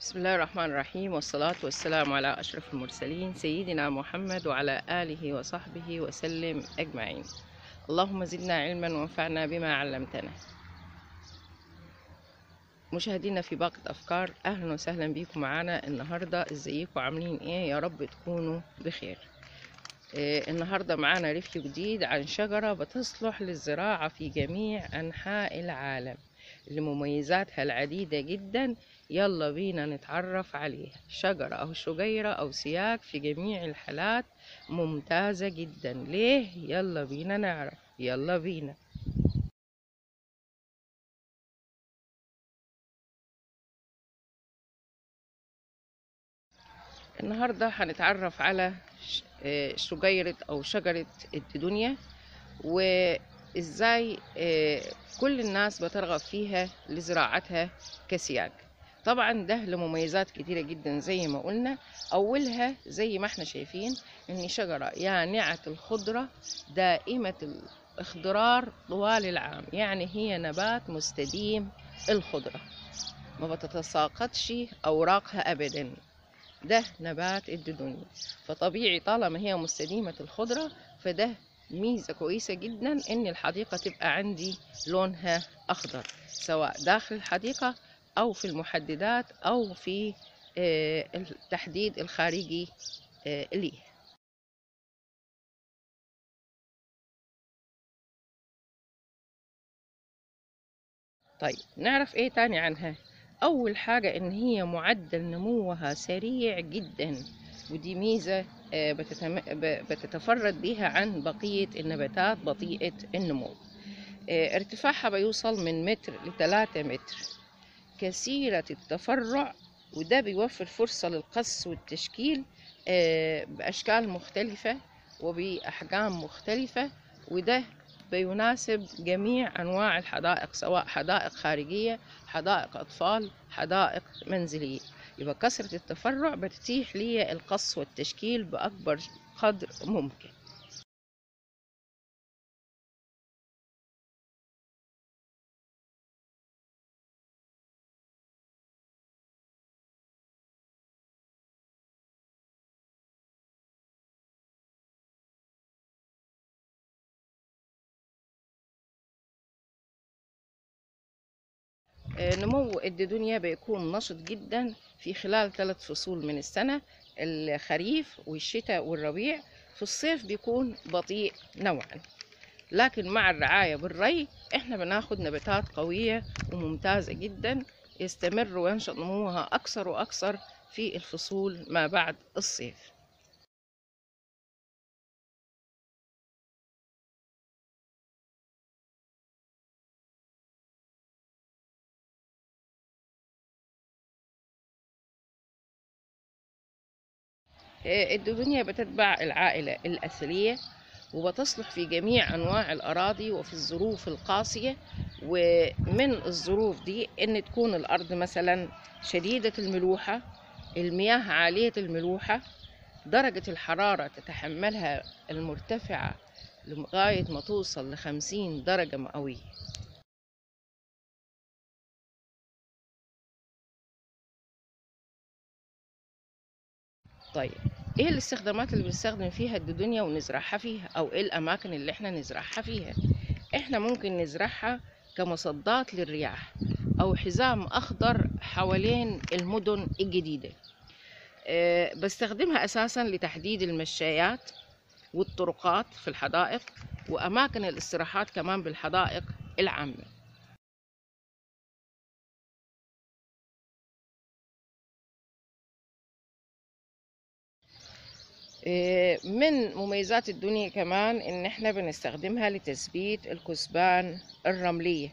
بسم الله الرحمن الرحيم والصلاة والسلام على أشرف المرسلين سيدنا محمد وعلى آله وصحبه وسلم أجمعين اللهم زدنا علما وانفعنا بما علمتنا مشاهدينا في باقة أفكار أهلا وسهلا بيكم معانا النهاردة ازيكم عاملين ايه يا رب تكونوا بخير إيه النهاردة معانا ريفيو جديد عن شجرة بتصلح للزراعة في جميع أنحاء العالم لمميزاتها العديدة جدا يلا بينا نتعرف عليها شجرة أو شجيرة أو سياج في جميع الحالات ممتازة جدا ليه يلا بينا نعرف يلا بينا النهاردة هنتعرف على ش- آه، شجيرة أو شجرة الدنيا وإزاي آه، كل الناس بترغب فيها لزراعتها كسياج طبعا ده لمميزات كتيرة جدا زي ما قلنا أولها زي ما احنا شايفين إن شجرة يانعة الخضرة دائمة الاخضرار طوال العام يعني هي نبات مستديم الخضرة ما بتتساقطش أوراقها أبدا ده نبات الدنيا فطبيعي طالما هي مستديمة الخضرة فده ميزة كويسة جدا إن الحديقة تبقى عندي لونها أخضر سواء داخل الحديقة أو في المحددات أو في آه، التحديد الخارجي آه، ليه طيب نعرف ايه تاني عنها اول حاجة ان هي معدل نموها سريع جدا ودي ميزة آه، بتتم... ب- بتتفرد بيها عن بقية النباتات بطيئة النمو آه، ارتفاعها بيوصل من متر لثلاثة متر كثيرة التفرع وده بيوفر فرصة للقص والتشكيل آه، بأشكال مختلفة وبأحجام مختلفة وده بيناسب جميع أنواع الحدائق سواء حدائق خارجية حدائق أطفال حدائق منزلية يبقى كثرة التفرع بتتيح لي القص والتشكيل بأكبر قدر ممكن آه، نمو الدنيا بيكون نشط جدا في خلال ثلاث فصول من السنة الخريف والشتاء والربيع في الصيف بيكون بطيء نوعا لكن مع الرعاية بالري احنا بناخد نباتات قوية وممتازة جدا يستمر وينشط نموها أكثر وأكثر في الفصول ما بعد الصيف آه، الدنيا بتتبع العائلة الأثرية وبتصلح في جميع أنواع الأراضي وفي الظروف القاسية ومن الظروف دي إن تكون الأرض مثلا شديدة الملوحة المياه عالية الملوحة درجة الحرارة تتحملها المرتفعة لغاية ما توصل لخمسين درجة مئوية طيب ايه الاستخدامات اللي بنستخدم فيها الدنيا ونزرعها فيها او ايه الاماكن اللي احنا نزرعها فيها احنا ممكن نزرعها كمصدات للرياح او حزام اخضر حوالين المدن الجديدة أه بستخدمها اساسا لتحديد المشايات والطرقات في الحدائق واماكن الاستراحات كمان بالحدائق العامة إيه، من مميزات الدنيا كمان ان احنا بنستخدمها لتثبيت الكثبان الرملية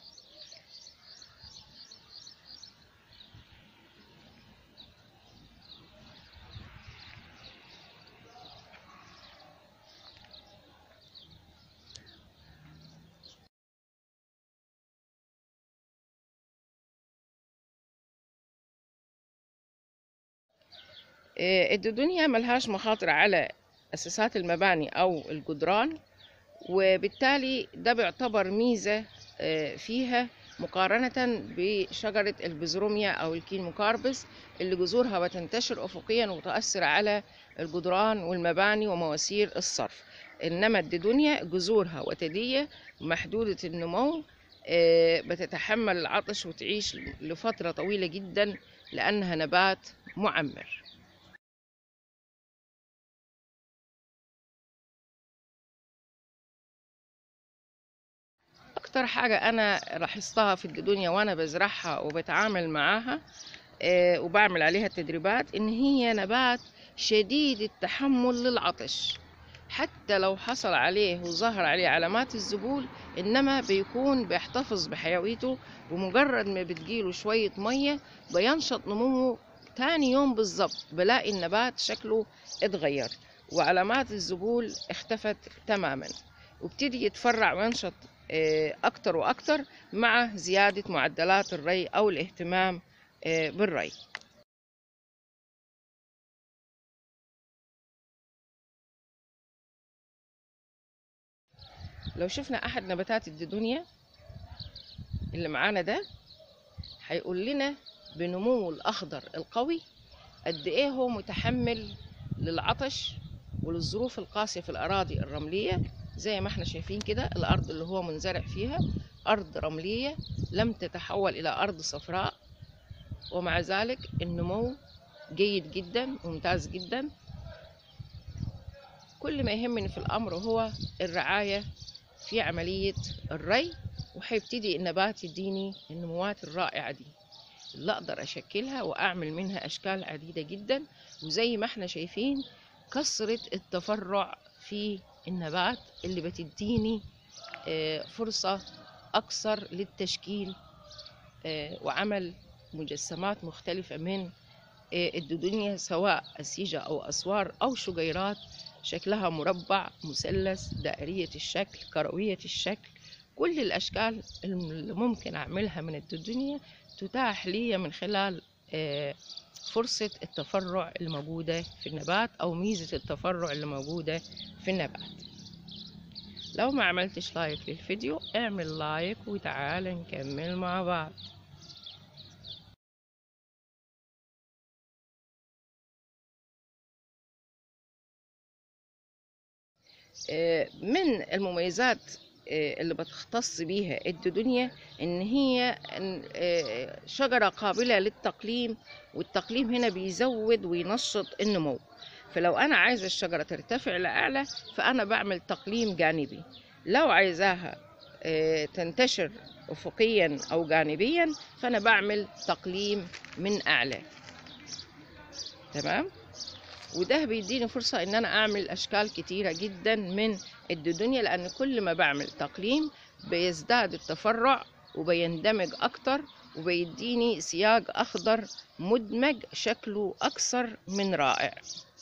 إيه، الدنيا ملهاش مخاطر على أساسات المباني أو الجدران وبالتالي ده بيعتبر ميزة آه، فيها مقارنة بشجرة البزروميا أو الكينوكاربس اللي جذورها بتنتشر أفقيا وتؤثر على الجدران والمباني ومواسير الصرف إنما الديدونيا جذورها وتدية محدودة النمو آه، بتتحمل العطش وتعيش لفترة طويلة جدا لأنها نبات معمر أكتر حاجة أنا لاحظتها في الدنيا وأنا بزرعها وبتعامل معاها آه، وبعمل عليها تدريبات إن هي نبات شديد التحمل للعطش حتى لو حصل عليه وظهر عليه علامات الذبول إنما بيكون بيحتفظ بحيويته بمجرد ما بتجيله شوية مية بينشط نموه تاني يوم بالظبط بلاقي النبات شكله اتغير وعلامات الذبول اختفت تماما وابتدي يتفرع وينشط آه، أكتر وأكتر مع زيادة معدلات الري أو الاهتمام آه، بالري لو شفنا أحد نباتات الدنيا اللي معانا ده هيقول لنا بنموه الأخضر القوي قد إيه هو متحمل للعطش وللظروف القاسية في الأراضي الرملية زي ما احنا شايفين كده الأرض اللي هو منزرع فيها أرض رملية لم تتحول إلى أرض صفراء ومع ذلك النمو جيد جدا ممتاز جدا كل ما يهمني في الأمر هو الرعاية في عملية الري وهيبتدي النبات يديني النموات الرائعة دي اللي أقدر أشكلها وأعمل منها أشكال عديدة جدا وزي ما احنا شايفين كثرة التفرع في النبات اللي بتديني آه، فرصة أكثر للتشكيل آه، وعمل مجسمات مختلفة من آه، الدنيا سواء أسيجة أو أسوار أو شجيرات شكلها مربع مثلث دائرية الشكل كروية الشكل كل الأشكال اللي ممكن أعملها من الدنيا تتاح لي من خلال آه، فرصة التفرع الموجودة في النبات أو ميزة التفرع اللي موجودة في النبات لو ما عملتش لايك للفيديو اعمل لايك وتعال نكمل مع بعض آه، من المميزات آه، اللي بتختص بيها الدنيا ان هي إن- آه، شجرة قابلة للتقليم والتقليم هنا بيزود وينشط النمو فلو انا عايزة الشجرة ترتفع لأعلى فانا بعمل تقليم جانبي لو عايزاها آه، تنتشر افقيا او جانبيا فانا بعمل تقليم من اعلى تمام وده بيديني فرصة ان انا اعمل اشكال كتيرة جدا من الدنيا لان كل ما بعمل تقليم بيزداد التفرع وبيندمج اكتر وبيديني سياج اخضر مدمج شكله اكثر من رائع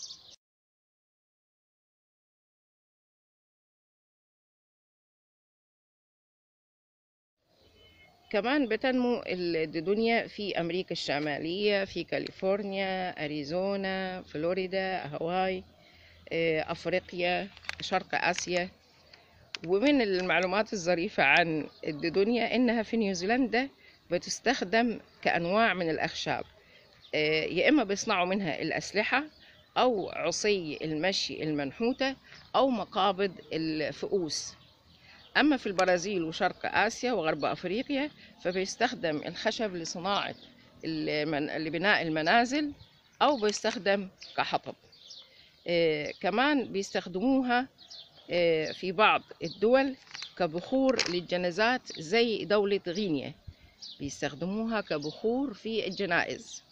كمان بتنمو الدنيا في أمريكا الشمالية في كاليفورنيا أريزونا فلوريدا هاواي آه، أفريقيا شرق آسيا ومن المعلومات الظريفة عن الدنيا إنها في نيوزيلندا بتستخدم كأنواع من الأخشاب آه، يا إما بيصنعوا منها الأسلحة أو عصي المشي المنحوتة أو مقابض الفؤوس أما في البرازيل وشرق آسيا وغرب أفريقيا فبيستخدم الخشب لصناعة المن... لبناء المنازل أو بيستخدم كحطب آه كمان بيستخدموها آه في بعض الدول كبخور للجنازات زي دولة غينيا بيستخدموها كبخور في الجنائز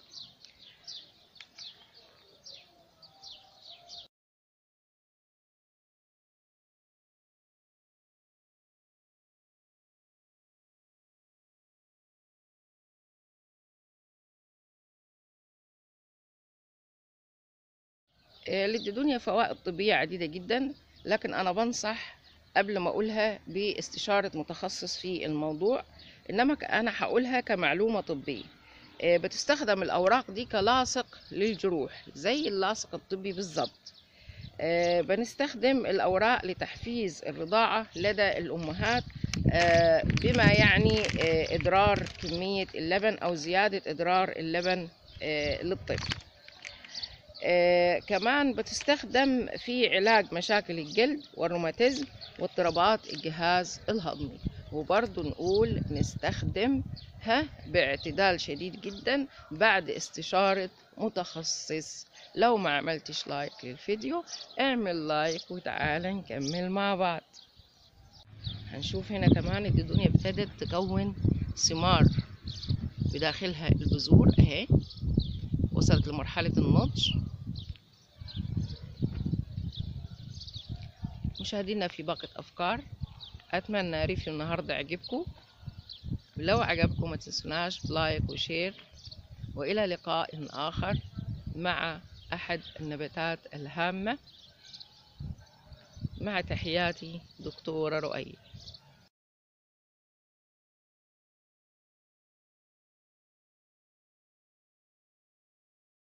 آه، للدنيا فوائد طبية عديدة جدا لكن أنا بنصح قبل ما أقولها باستشارة متخصص في الموضوع إنما ك- أنا هقولها كمعلومة طبية آه، بتستخدم الأوراق دي كلاصق للجروح زي اللاصق الطبي بالظبط آه، بنستخدم الأوراق لتحفيز الرضاعة لدى الأمهات آه، بما يعني آه، إضرار كمية اللبن أو زيادة إضرار اللبن آه، للطفل آه، كمان بتستخدم في علاج مشاكل القلب والروماتيزم واضطرابات الجهاز الهضمي وبرضه نقول نستخدمها باعتدال شديد جدا بعد استشارة متخصص لو ما عملتش لايك للفيديو اعمل لايك وتعالى نكمل مع بعض هنشوف هنا كمان إن الدنيا ابتدت تكون ثمار بداخلها البذور اهي وصلت لمرحلة النضج مشاهدينا في باقة أفكار أتمنى ريفي النهاردة عجبكم لو عجبكم ما تنسوناش بلايك وشير وإلى لقاء آخر مع أحد النباتات الهامة مع تحياتي دكتورة رؤية